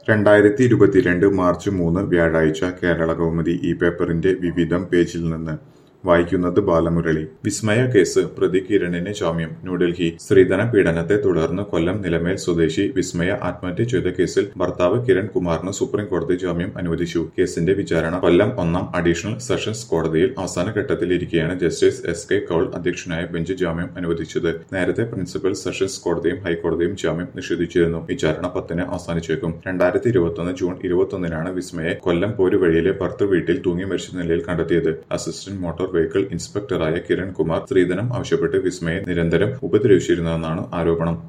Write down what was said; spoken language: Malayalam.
രണ്ടായിരത്തി ഇരുപത്തിരണ്ട് മാർച്ച് മൂന്ന് വ്യാഴാഴ്ച കേരള കൗമുദി ഈ പേപ്പറിന്റെ വിവിധം പേജിൽ നിന്ന് വായിക്കുന്നത് ബാലമുരളി വിസ്മയ കേസ് പ്രതി കിരണിന് ജാമ്യം ന്യൂഡൽഹി സ്ത്രീധന പീഡനത്തെ തുടർന്ന് കൊല്ലം നിലമേൽ സ്വദേശി വിസ്മയ ആത്മഹത്യ ചെയ്ത കേസിൽ ഭർത്താവ് കിരൺ കുമാറിന് സുപ്രീം കോടതി ജാമ്യം അനുവദിച്ചു കേസിന്റെ വിചാരണ കൊല്ലം ഒന്നാം അഡീഷണൽ സെഷൻസ് കോടതിയിൽ അവസാന ഘട്ടത്തിലിരിക്കെയാണ് ജസ്റ്റിസ് എസ് കെ കൌൾ അധ്യക്ഷനായ ബെഞ്ച് ജാമ്യം അനുവദിച്ചത് നേരത്തെ പ്രിൻസിപ്പൽ സെഷൻസ് കോടതിയും ഹൈക്കോടതിയും ജാമ്യം നിഷേധിച്ചിരുന്നു വിചാരണ പത്തിന് അവസാനിച്ചേക്കും രണ്ടായിരത്തി ഇരുപത്തൊന്ന് ജൂൺ ഇരുപത്തൊന്നിനാണ് വിസ്മയെ കൊല്ലം പോരുവഴിയിലെ ഭർത്തൃ വീട്ടിൽ തൂങ്ങി മരിച്ച നിലയിൽ കണ്ടെത്തിയത് അസിസ്റ്റന്റ് മോട്ടോർ വെഹിക്കിൾ ഇൻസ്പെക്ടറായ കിരൺ കുമാർ സ്ത്രീധനം ആവശ്യപ്പെട്ട് വിസ്മയെ നിരന്തരം ഉപദ്രവിച്ചിരുന്നുവെന്നാണ് ആരോപണം